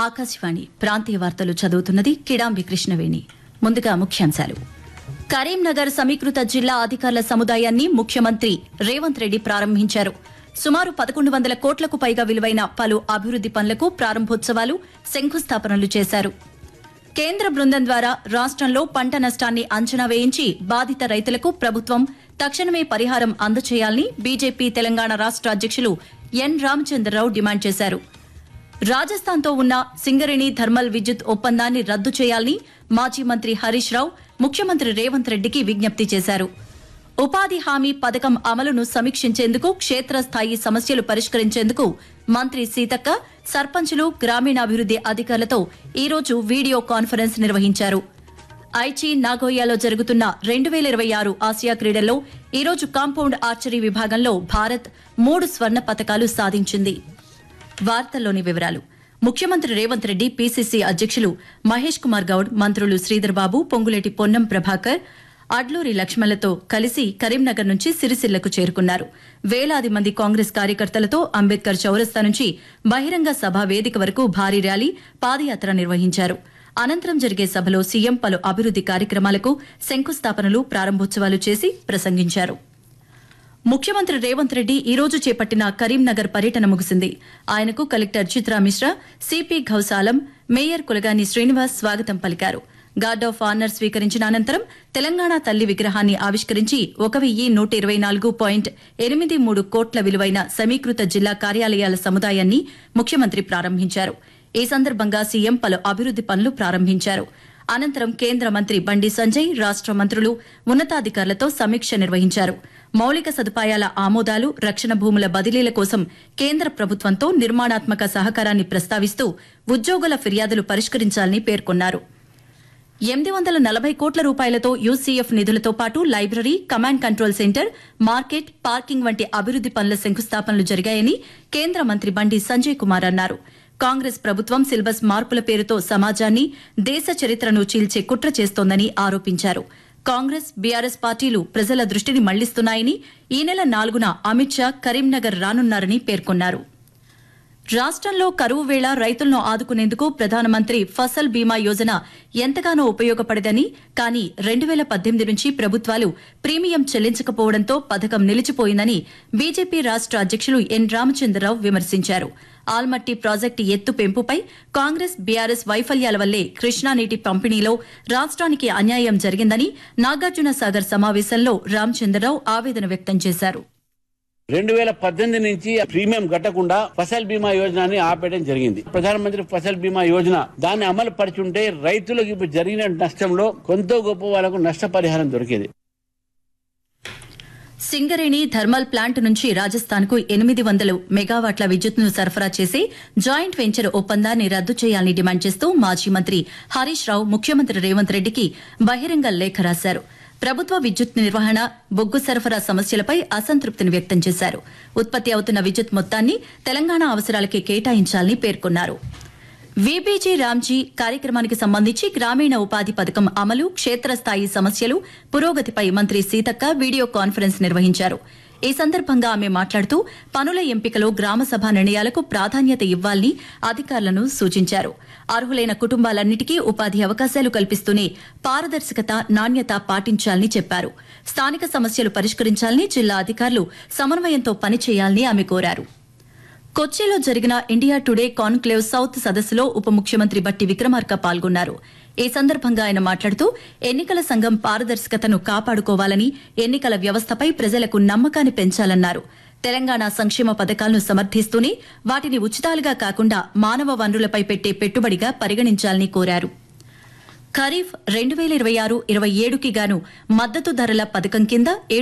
ఆకాశవాణి ప్రాంతీయ వార్తలు చదువుతున్నది కిడాంబి కృష్ణవేణి ముందుగా ముఖ్యాంశాలు కరీంనగర్ సమీకృత జిల్లా అధికారుల సముదాయాన్ని ముఖ్యమంత్రి రేవంత్ రెడ్డి ప్రారంభించారు సుమారు పదకొండు వందల కోట్లకు పైగా విలువైన పలు అభివృద్ది పనులకు ప్రారంభోత్సవాలు శంకుస్థాపనలు చేశారు కేంద్ర బృందం ద్వారా రాష్ట్రంలో పంట నష్టాన్ని అంచనా వేయించి బాధిత రైతులకు ప్రభుత్వం తక్షణమే పరిహారం అందజేయాలని బీజేపీ తెలంగాణ రాష్ట్ర అధ్యక్షులు ఎన్ రామచంద్రరావు డిమాండ్ చేశారు రాజస్థాన్తో ఉన్న సింగరేణి థర్మల్ విద్యుత్ ఒప్పందాన్ని రద్దు చేయాలని మాజీ మంత్రి హరీష్ రావు ముఖ్యమంత్రి రేవంత్ రెడ్డికి విజ్ఞప్తి చేశారు ఉపాధి హామీ పథకం అమలును సమీక్షించేందుకు క్షేత్రస్థాయి సమస్యలు పరిష్కరించేందుకు మంత్రి సీతక్క సర్పంచులు గ్రామీణాభివృద్ది అధికారులతో ఈరోజు వీడియో కాన్ఫరెన్స్ నిర్వహించారు ఐచి నాగోయాలో జరుగుతున్న రెండు వేల ఇరవై ఆరు ఆసియా క్రీడల్లో ఈరోజు కాంపౌండ్ ఆర్చరీ విభాగంలో భారత్ మూడు స్వర్ణ పతకాలు సాధించింది వార్తల్లోని వివరాలు ముఖ్యమంత్రి రేవంత్ రెడ్డి పీసీసీ అధ్యక్షులు మహేష్ కుమార్ గౌడ్ మంత్రులు శ్రీధర్ బాబు పొంగులేటి పొన్నం ప్రభాకర్ అడ్లూరి లక్ష్మణలతో కలిసి కరీంనగర్ నుంచి సిరిసిల్లకు చేరుకున్నారు వేలాది మంది కాంగ్రెస్ కార్యకర్తలతో అంబేద్కర్ చౌరస్తా నుంచి బహిరంగ సభ వేదిక వరకు భారీ ర్యాలీ పాదయాత్ర నిర్వహించారు అనంతరం జరిగే సభలో సీఎం పలు అభివృద్ది కార్యక్రమాలకు శంకుస్థాపనలు ప్రారంభోత్సవాలు చేసి ప్రసంగించారు ముఖ్యమంత్రి రేవంత్ రెడ్డి ఈ రోజు చేపట్టిన కరీంనగర్ పర్యటన ముగిసింది ఆయనకు collector Chitra Mishra CP Ghouse Alam mayor Kulagani Srinivas స్వాగతం పలికారు గార్డ్ ఆఫ్ ఆనర్ స్వీకరించిన అనంతరం తెలంగాణ తల్లి విగ్రహాన్ని ఆవిష్కరించి ఒక వెయ్యి నూట ఇరవై నాలుగు పాయింట్ ఎనిమిది మూడు కోట్ల విలువైన సమీకృత జిల్లా కార్యాలయాల సముదాయాన్ని ముఖ్యమంత్రి ప్రారంభించారు ఈ సందర్భంగా సీఎం పలు అభివృద్ది పనులు ప్రారంభించారు అనంతరం కేంద్ర మంత్రి బండి సంజయ్ రాష్ట మంత్రులు ఉన్నతాధికారులతో సమీక్ష నిర్వహించారు మౌలిక సదుపాయాల ఆమోదాలు రక్షణ భూముల బదిలీల కోసం కేంద్ర ప్రభుత్వంతో నిర్మాణాత్మక సహకారాన్ని ప్రస్తావిస్తూ ఉద్యోగుల ఫిర్యాదులు పరిష్కరించాలని పేర్కొన్నారు ఎనిమిది వందల నలభై కోట్ల రూపాయలతో యూసీఎఫ్ నిధులతో పాటు library command control centre market parking వంటి అభివృద్ది పనుల శంకుస్థాపనలు జరిగాయని కేంద్ర మంత్రి బండి సంజయ్ కుమార్ అన్నారు కాంగ్రెస్ ప్రభుత్వం సిలబస్ మార్పుల పేరుతో సమాజాన్ని దేశ చరిత్రను చీల్చే కుట్ర చేస్తోందని ఆరోపించారు కాంగ్రెస్ బీఆర్ఎస్ పార్టీలు ప్రజల దృష్టిని మళ్లిస్తున్నాయని ఈ నెల నాలుగున అమిత్ షా కరీంనగర్ రానున్నారని పేర్కొన్నారు రాష్ట్రంలో కరువు వేళ రైతులను ఆదుకునేందుకు ప్రధానమంత్రి ఫసల్ బీమా యోజన ఎంతగానో ఉపయోగపడదని కానీ రెండు వేల పద్దెనిమిది నుంచి ప్రభుత్వాలు ప్రీమియం చెల్లించకపోవడంతో పథకం నిలిచిపోయిందని బీజేపీ రాష్ట్ర అధ్యక్షులు ఎన్ రామచంద్రరావు విమర్శించారు ఆల్మట్టి ప్రాజెక్టు ఎత్తు పెంపుపై కాంగ్రెస్ బీఆర్ఎస్ వైఫల్యాల వల్లే కృష్ణానీటి పంపిణీలో రాష్ట్రానికి అన్యాయం జరిగిందని నాగార్జున సాగర్ సమావేశంలో రామచంద్రరావు ఆవేదన వ్యక్తం చేశారు రెండు వేల పద్దెనిమిది నుంచి ప్రీమియం కట్టకుండా ఫసల్ బీమా యోజనని ఆపేయడం జరిగింది ప్రధానమంత్రి ఫసల్ బీమా యోజన దాన్ని అమలు పరిచుంటే రైతులకు ఇప్పుడు జరిగిన నష్టంలో కొంత గొప్ప వాళ్ళకు నష్టపరిహారం దొరికేది సింగరేణి థర్మల్ ప్లాంట్ నుంచి రాజస్థాన్కు ఎనిమిది వందలు మెగావాట్ల విద్యుత్తును సరఫరా చేసి జాయింట్ వెంచర్ ఒప్పందాన్ని రద్దు చేయాలని డిమాండ్ చేస్తూ మాజీ మంత్రి హరీష్ రావు ముఖ్యమంత్రి రేవంత్ రెడ్డికి బహిరంగ లేఖ రాశారు ప్రభుత్వ విద్యుత్ నిర్వహణ బొగ్గు సరఫరా సమస్యలపై అసంతృప్తిని వ్యక్తం చేశారు ఉత్పత్తి అవుతున్న విద్యుత్ మొత్తాన్ని తెలంగాణ అవసరాలకే కేటాయించాలని పేర్కొన్నారు వీబీజీ రామ్జీ కార్యక్రమానికి సంబంధించి గ్రామీణ ఉపాధి పథకం అమలు క్షేత్రస్థాయి సమస్యలు పురోగతిపై మంత్రి సీతక్క వీడియో కాన్ఫరెన్స్ నిర్వహించారు ఈ సందర్భంగా ఆమె మాట్లాడుతూ పనుల ఎంపికలో గ్రామసభ నిర్ణయాలకు ప్రాధాన్యత ఇవ్వాలని అధికారులను సూచించారు అర్హులైన కుటుంబాలన్నిటికీ ఉపాధి అవకాశాలు కల్పిస్తూనే పారదర్శకత నాణ్యత పాటించాలని చెప్పారు స్థానిక సమస్యలు పరిష్కరించాలని జిల్లా అధికారులు సమన్వయంతో పనిచేయాలని ఆమె కోరారు కొచ్చిలో జరిగిన ఇండియా టుడే కాన్క్లేవ్ సౌత్ సదస్సులో ఉప ముఖ్యమంత్రి బట్టి విక్రమార్క పాల్గొన్నారు ఈ సందర్భంగా ఆయన మాట్లాడుతూ ఎన్నికల సంఘం పారదర్శకతను కాపాడుకోవాలని ఎన్నికల వ్యవస్థపై ప్రజలకు నమ్మకాన్ని పెంచాలన్నారు తెలంగాణ సంక్షేమ పథకాలను సమర్థిస్తూనే వాటిని ఉచితాలుగా కాకుండా మానవ వనరులపై పెట్టే పెట్టుబడిగా పరిగణించాలని కోరారు ఖరీఫ్ రెండు వేల ఇరవై ఆరు ఇరవై ఏడుకి గాను మద్దతు ధరల పథకం కింద